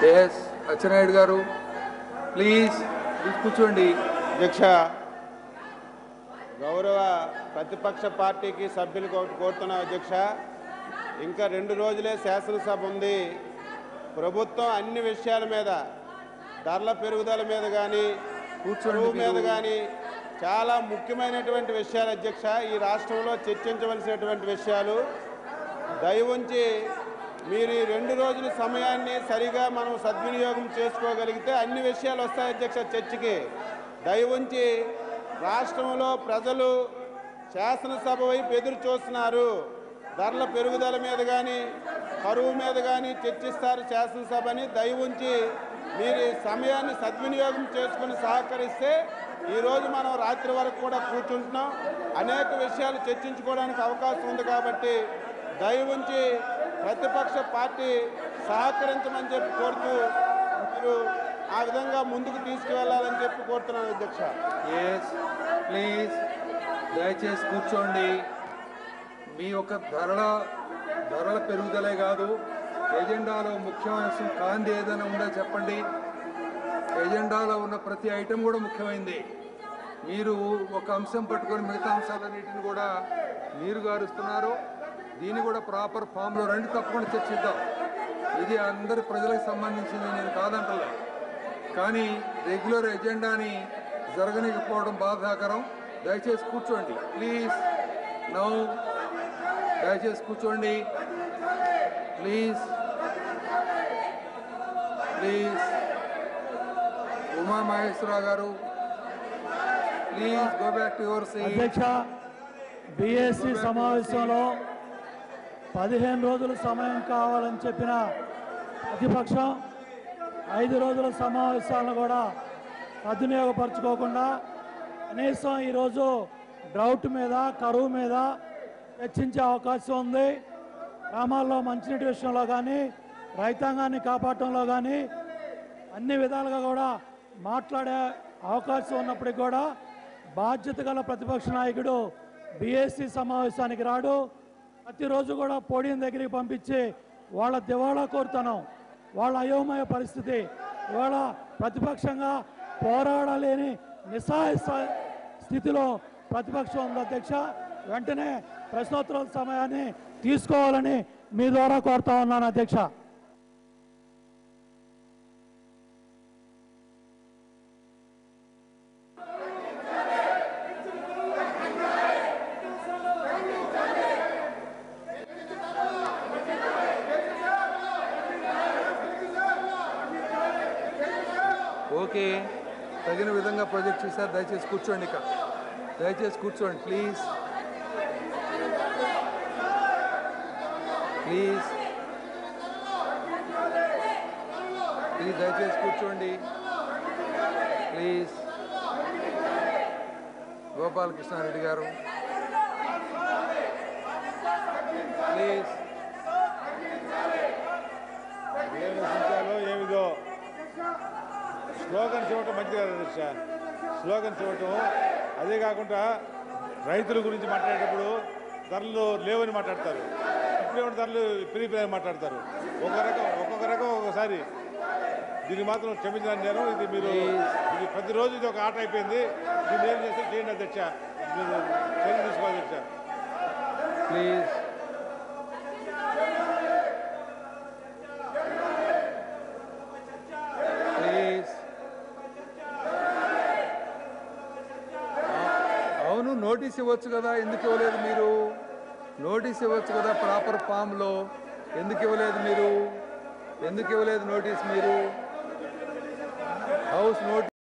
Yes Atchannaidu గారు please please కూర్చోండి అధ్యక్ష గౌరవ ప్రతిపక్ష పార్టీకి సభ్యులకు ఒకటి కోరుతున్నాం అధ్యక్ష ఇంకా రెండు రోజులే శాసనసభ ఉంది ప్రభుత్వం అన్ని విషయాల మీద ధరల పెరుగుదల మీద కానీ కూర్చోండి చదువు మీద మీరు. కానీ చాలా ముఖ్యమైనటువంటి విషయాలు అధ్యక్ష ఈ రాష్ట్రంలో చర్చించవలసినటువంటి విషయాలు దయ ఉంచి మీరు ఈ రెండు రోజుల సమయాన్ని సరిగా మనం సద్వినియోగం చేసుకోగలిగితే అన్ని విషయాలు వస్తాయి అధ్యక్ష చర్చకి దయ ఉంచి రాష్ట్రంలో ప్రజలు శాసనసభ వైపు ఎదురు చూస్తున్నారు ధరల పెరుగుదల మీద కానీ కరువు మీద కానీ చర్చిస్తారు శాసనసభని దయ ఉంచి మీరు ఈ సమయాన్ని సద్వినియోగం చేసుకుని సహకరిస్తే ఈరోజు మనం రాత్రి వరకు కూడా కూర్చుంటున్నాం అనేక విషయాలు చర్చించుకోవడానికి అవకాశం ఉంది కాబట్టి దయ ఉంచి ప్రతిపక్ష పార్టీ సహకరించమని చెప్పి కోరుతూ మీరు ఆ విధంగా ముందుకు తీసుకువెళ్ళాలని చెప్పి కోరుతున్నాను అధ్యక్ష ఎస్ ప్లీజ్ దయచేసి కూర్చోండి మీ యొక్క ధరల ధరల పెరుగుదలే కాదు ఎజెండాలో ముఖ్యమైన అంశం కాంతి ఏదైనా ఉందో చెప్పండి ఎజెండాలో ఉన్న ప్రతి ఐటెం కూడా ముఖ్యమైనది మీరు ఒక అంశం పట్టుకొని మిగతా అంశాలన్నింటిని కూడా నీరు గారుస్తున్నారు దీన్ని కూడా ప్రాపర్ ఫామ్లో రండి తప్పకుండా చర్చిద్దాం ఇది అందరి ప్రజలకు సంబంధించింది నేను కాదంటలే కానీ రెగ్యులర్ ఎజెండాని జరగనికపోవడం బాధాకరం దయచేసి కూర్చోండి ప్లీజ్ నౌ దయచేసి కూర్చోండి ప్లీజ్ ప్లీజ్ ఉమా మహేశ్వరరావు గారు please go back to your seat అధ్యక్ష బీఎస్సీ సమావేశంలో పదిహేను రోజుల సమయం కావాలని చెప్పిన ప్రతిపక్షం ఐదు రోజుల సమావేశాలను కూడా సద్వినియోగపరచుకోకుండా కనీసం ఈరోజు డ్రౌట్ మీద కరువు మీద చర్చించే అవకాశం ఉంది గ్రామాల్లో మంచినీటి విషయంలో కానీ రైతాంగాన్ని కాపాడటంలో కానీ అన్ని విధాలుగా కూడా మాట్లాడే అవకాశం ఉన్నప్పటికీ కూడా బాధ్యత గల ప్రతిపక్ష నాయకుడు బీఎస్సీ సమావేశానికి రాడు ప్రతిరోజు కూడా పోడియం దగ్గరికి పంపించి వాళ్ళ దివాళా కోరుతున్నాం వాళ్ళ అయోమయ పరిస్థితి ఇవాళ ప్రతిపక్షంగా పోరాడలేని నిస్సహాయ స్థ- స్థితిలో ప్రతిపక్షం ఉంది అధ్యక్ష వెంటనే ప్రశ్నోత్తరాల సమయాన్ని తీసుకోవాలని మీ ద్వారా కోరుతా ఉన్నాను అధ్యక్ష ఓకే తగిన విధంగా ప్రొజెక్ట్ చేశారు దయచేసి కూర్చోండి ఇక దయచేసి కూర్చోండి ప్లీజ్ ప్లీజ్ ప్లీజ్ దయచేసి కూర్చోండి ప్లీజ్ గోపాలకృష్ణారెడ్డి గారు ప్లీజ్ ఏమి రచించాలో ఏమిదో స్లోగన్స్ ఇవ్వటం మంచిది కాదు అధ్యక్ష స్లోగన్స్ ఇవ్వటం అదే కాకుండా రైతుల గురించి మాట్లాడేటప్పుడు ధరలు లేవని మాట్లాడతారు ఇప్పుడేమో ధరలు పెరిగిపోయాయని మాట్లాడతారు ఒక రకం ఒక్కొక్క రకం ఒక్కొక్కసారి దీన్ని మాత్రం క్షమించడానికి నేను ఇది మీరు ఇది ప్రతిరోజు ఇది ఒక ఆట అయిపోయింది దీన్ని ఏం చేస్తే చేయండి అధ్యక్ష మీరు చర్య తీసుకోవాలి అధ్యక్ష ప్లీజ్ ప్లీజ్ అవును నోటీస్ ఇవ్వచ్చు కదా ఎందుకు ఇవ్వలేదు మీరు నోటీస్ ఇవ్వచ్చు కదా ప్రాపర్ ఫామ్లో ఎందుకు ఇవ్వలేదు మీరు ఎందుకు ఇవ్వలేదు నోటీస్ మీరు హౌస్ నోటీస్